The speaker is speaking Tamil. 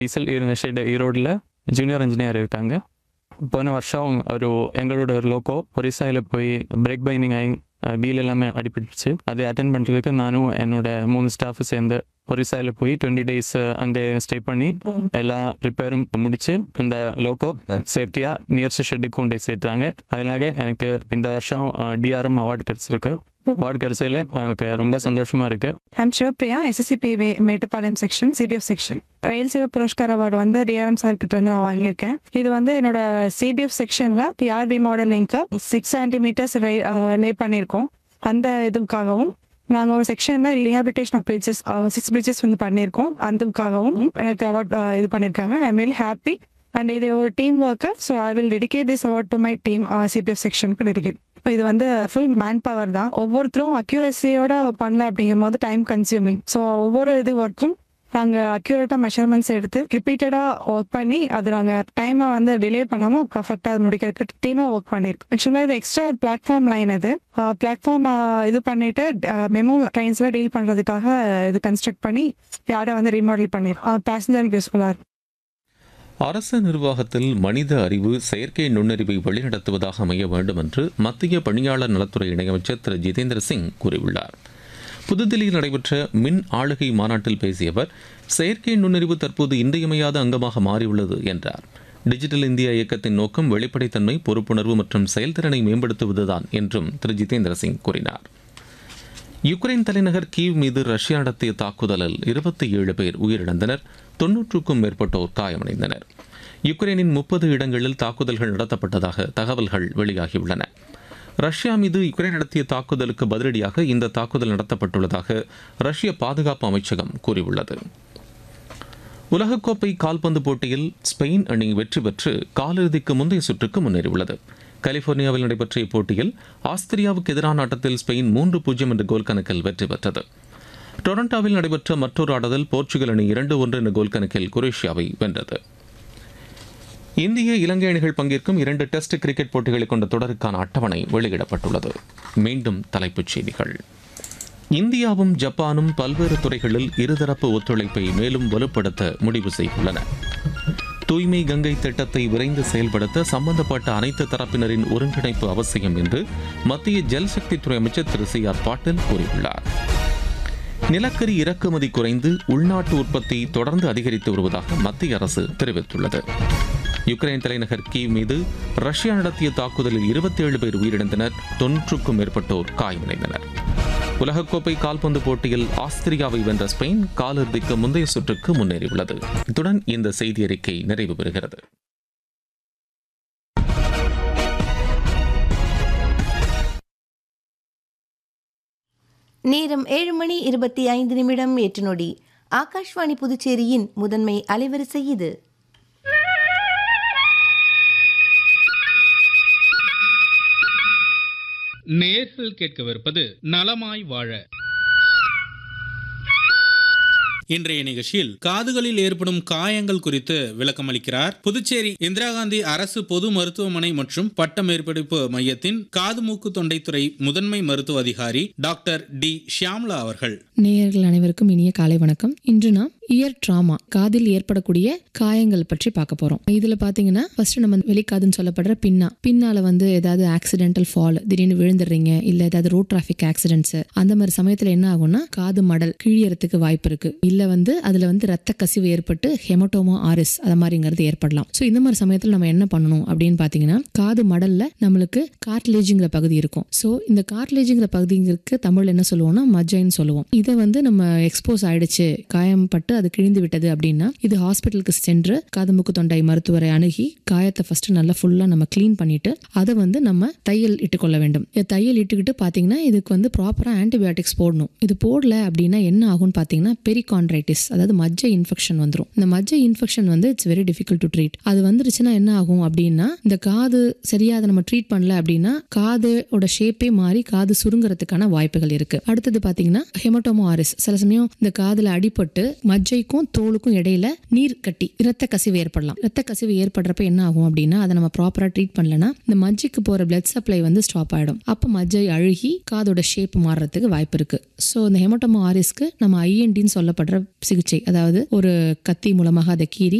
டீசல் யூனிவர்சிட்டி ஈரோடில் ஜூனியர் இன்ஜினியர் இருக்காங்க போன வருஷம் ஒரு எங்களோட ஒரு லோக்கோ ஒரிசாயில் போய் பிரேக் பைனிங் ஆகி வீல் எல்லாமே அடிபட்டுச்சு அதை அட்டன் பண்ணுறதுக்கு நானும் என்னோட மூணு ஸ்டாஃப் சேர்ந்து ஒரிசாயில் போய் டுவெண்ட்டி டேஸ் அங்கே ஸ்டே பண்ணி எல்லா ரிப்பேரும் முடிச்சு இந்த லோக்கோ சேஃப்டியாக நியர்ஸ்ட் ஷெட்டுக்கு கொண்டு போய் சேர்த்தாங்க அதனால எனக்கு இந்த வருஷம் டிஆர்எம் அவார்டு கிடைச்சிருக்கு அவார்டு கிடைச்சதுல எனக்கு ரொம்ப சந்தோஷமா இருக்கு I'm Sivapriya SSCP Mettupalayam section CTF section rail Shiv Puraskar award வந்து டிஆர்எம் சார் கிட்ட வந்து நான் வாங்கியிருக்கேன் இது வந்து என்னோட சிடிஎஃப் செக்ஷன்ல பிஆர்பி மாடலிங்க்கு சிக்ஸ் சென்டிமீட்டர்ஸ் லே பண்ணியிருக்கோம் அந்த இதுக்காகவும் நாங்கள் ஒரு செக்ஷனில் rehabilitation of bridges six bridges வந்து பண்ணியிருக்கோம் அதுக்காகவும் எனக்கு அவார்ட் இது பண்ணியிருக்காங்க ஐ வெரி ஹாப்பி அண்ட் இது ஒரு team work so I will dedicate this award to my team CBF செக்ஷனுக்கு டெடிகேட் இது வந்து ஃபுல் மேன் பவர் தான் ஒவ்வொருத்தரும் அக்யூரஸியோட பண்ணல அப்படிங்கும் போது டைம் கன்சியூமிங் ஸோ ஒவ்வொரு இது ஒர்க்கும் நாங்கள் அக்யூரேட்டாக மெஷர்மெண்ட்ஸ் எடுத்து ரிப்பீட்டடாக ஒர்க் பண்ணி அது நாங்கள் டைமை வந்து டிலே பண்ணாமல் பர்ஃபெக்டாக அது முடிக்கிறதுக்கு டீமாக ஒர்க் பண்ணியிருக்கோம் ஆக்சுவலாக இது எக்ஸ்ட்ரா பிளாட்ஃபார்ம் லைன் இது பிளாட்ஃபார்ம் இது பண்ணிட்டு மெமோ ட்ரெயின்ஸில் டீல் பண்ணுறதுக்காக இது கன்ஸ்ட்ரக்ட் பண்ணி யாரை வந்து ரீமாடல் பண்ணியிருக்கோம் பேசஞ்சருக்கு யூஸ்ஃபுல்லாக இருக்கும் அரசு நிர்வாகத்தில் மனித அறிவு செயற்கை நுண்ணறிவை வழிநடத்துவதாக அமைய வேண்டும் என்று மத்திய பணியாளர் நலத்துறை இணையமைச்சர் திரு ஜிதேந்திர சிங் கூறியுள்ளார் புதுதில்லியில் நடைபெற்ற மின் ஆளுகை மாநாட்டில் பேசிய அவர் செயற்கை நுண்ணறிவு தற்போது இன்றியமையாத அங்கமாக மாறியுள்ளது என்றார் டிஜிட்டல் இந்தியா இயக்கத்தின் நோக்கம் வெளிப்படைத்தன்மை பொறுப்புணர்வு மற்றும் செயல்திறனை மேம்படுத்துவதுதான் என்றும் திரு ஜிதேந்திர சிங் கூறினார் யுக்ரைன் தலைநகர் கீவ் மீது ரஷ்யா நடத்திய தாக்குதலில் இருபத்தி ஏழு பேர் உயிரிழந்தனர் தொன்னூற்றுக்கும் மேற்பட்டோர் காயமடைந்தனர் யுக்ரைனின் முப்பது இடங்களில் தாக்குதல்கள் நடத்தப்பட்டதாக தகவல்கள் வெளியாகியுள்ளன ரஷ்யா மீது யுக்ரைன் நடத்திய தாக்குதலுக்கு பதிலடியாக இந்த தாக்குதல் நடத்தப்பட்டுள்ளதாக ரஷ்ய பாதுகாப்பு அமைச்சகம் கூறியுள்ளது உலகக்கோப்பை கால்பந்து போட்டியில் ஸ்பெயின் அணி வெற்றி பெற்று காலிறுதிக்கு முந்தைய சுற்றுக்கு முன்னேறியுள்ளது கலிபோர்னியாவில் நடைபெற்ற இப்போட்டியில் ஆஸ்திரியாவுக்கு எதிரான ஆட்டத்தில் ஸ்பெயின் மூன்று பூஜ்ஜியம் என்ற கோல் கணக்கில் வெற்றி பெற்றது டொரண்டாவில் நடைபெற்ற மற்றொரு ஆட்டத்தில் போர்ச்சுகல் அணி இரண்டு ஒன்று என்ற கோல் கணக்கில் குரேஷியாவை வென்றது இந்திய இலங்கை அணிகள் பங்கேற்கும் இரண்டு டெஸ்ட் கிரிக்கெட் போட்டிகளை கொண்ட தொடருக்கான அட்டவணை வெளியிடப்பட்டுள்ளது மீண்டும் தலைப்புச் செய்திகள் இந்தியாவும் ஜப்பானும் பல்வேறு துறைகளில் இருதரப்பு ஒத்துழைப்பை மேலும் வலுப்படுத்த முடிவு செய்துள்ளன தூய்மை கங்கை திட்டத்தை விரைந்து செயல்படுத்த சம்பந்தப்பட்ட அனைத்து தரப்பினரின் ஒருங்கிணைப்பு அவசியம் என்று மத்திய ஜல்சக்தித்துறை அமைச்சர் திரு சி ஆர் பாட்டீல் கூறியுள்ளார் நிலக்கரி இறக்குமதி குறைந்து உள்நாட்டு உற்பத்தி தொடர்ந்து அதிகரித்து வருவதாக மத்திய அரசு தெரிவித்துள்ளது யுக்ரைன் தலைநகர் கீவ் மீது ரஷ்யா நடத்திய தாக்குதலில் இருபத்தேழு பேர் உயிரிழந்தனர் தொன்னூற்றுக்கும் மேற்பட்டோர் காயமடைந்தனர் உலகக்கோப்பை கால்பந்து போட்டியில் ஆஸ்திரியாவை வென்ற ஸ்பெயின் காலிறுதிக்கு முந்தைய சுற்றுக்கு முன்னேறியுள்ளது இத்துடன் இந்த செய்தி அறிக்கை நிறைவு பெறுகிறது நேரம் ஏழு மணி இருபத்தி ஐந்து நிமிடம் எட்டு நொடி ஆகாஷ்வாணி புதுச்சேரியின் முதன்மை அலைவரிசை இது நேர்கள் கேட்கவிருப்பது நலமாய் வாழ இன்றைய நிகழ்ச்சியில் காதுகளில் ஏற்படும் காயங்கள் குறித்து விளக்கம் அளிக்கிறார் புதுச்சேரி இந்திரா காந்தி அரசு பொது மருத்துவமனை மற்றும் பட்ட மேற்படிப்பு மையத்தின் காது மூக்கு தொண்டைத்துறை முதன்மை மருத்துவ அதிகாரி டாக்டர் டி ஷியாம்லா அவர்கள் நேயர்கள் அனைவருக்கும் இனிய காலை வணக்கம் இன்று நாம் இயர் ட்ராமா காதில் ஏற்படக்கூடிய காயங்கள் பற்றி பார்க்க போறோம் இதுல பாத்தீங்கன்னா ஃபர்ஸ்ட் நம்ம வெளிக்காதுன்னு சொல்லப்படுற பின்னா பின்னால வந்து ஏதாவது ஆக்சிடென்டல் ஃபால் திடீர்னு விழுந்துடுறீங்க இல்ல ஏதாவது ரோட் டிராஃபிக் ஆக்சிடென்ட்ஸ் அந்த மாதிரி சமயத்துல என்ன ஆகும்னா காது மடல் கிழியறதுக்கு வாய்ப்பு இருக்கு இல்ல வந்து அதுல வந்து ரத்த கசிவு ஏற்பட்டு ஹெமட்டோமா ஆரிஸ் அது மாதிரிங்கிறது ஏற்படலாம் ஸோ இந்த மாதிரி சமயத்துல நம்ம என்ன பண்ணணும் அப்படின்னு பாத்தீங்கன்னா காது மடல்ல நம்மளுக்கு கார்ட்லேஜுங்கிற பகுதி இருக்கும் ஸோ இந்த கார்ட்லேஜுங்கிற பகுதிங்கிறதுக்கு தமிழ் என்ன சொல்லுவோம்னா மஜ்ஜைன்னு சொல்லுவோம் இதை வந்து நம்ம எக்ஸ்போஸ் ஆயிடுச்சு காயம்பட்டு அது கிழிந்து விட்டது அப்படின்னா இது ஹாஸ்பிட்டலுக்கு சென்று காது மூக்கு தொண்டை மருத்துவரை அணுகி காயத்தை ஃபர்ஸ்ட் நல்லா ஃபுல்லா நம்ம க்ளீன் பண்ணிட்டு அதை வந்து நம்ம தையல் இட்டுக்கொள்ள வேண்டும் இந்த தையல் இட்டுக்கிட்டு பாத்தீங்கன்னா இதுக்கு வந்து ப்ராப்பரா ஆன்டிபயோட்டிக்ஸ் போடணும் இது போடல அப்படின்னா என்ன ஆகும்னு பாத்தீங்கன்னா பெரிகான்ட்ரைட்டிஸ் அதாவது மஜ்ஜை இன்ஃபெக்ஷன் வந்துடும் இந்த மஜ்ஜை இன்ஃபெக்ஷன் வந்து it's very difficult to treat அது வந்துருச்சுன்னா என்ன ஆகும் அப்படின்னா இந்த காது சரியா அதை நம்ம ட்ரீட் பண்ணல அப்படின்னா காதோட ஷேப்பே மாறி காது சுருங்குறதுக்கான வாய்ப்புகள் இருக்கு அடுத்தது பாத்தீங்கன்னா ஹெமட்டோமோ ஆரிஸ் சில சமயம் இந்த காதுல அடிபட்டு மஜ்ஜைக்கும் தோலுக்கும் இடையில நீர் கட்டி இரத்த கசிவு ஏற்படலாம் இரத்த கசிவு ஏற்படுறப்ப என்ன ஆகும் அப்படின்னா அதை நம்ம ப்ராப்பரா ட்ரீட் பண்ணலனா இந்த மஜ்ஜைக்கு போற பிளட் சப்ளை வந்து ஸ்டாப் ஆயிடும் அப்ப மஜ்ஜை அழுகி காதோட ஷேப் மாறுறதுக்கு வாய்ப்பு இருக்கு ஸோ இந்த ஹெமட்டோமோ ஆரிஸ்க்கு நம்ம ஐஎன்டின்னு சொல்லப்படுற அறுவை சிகிச்சை அதாவது ஒரு கத்தி மூலமாக அதை கீறி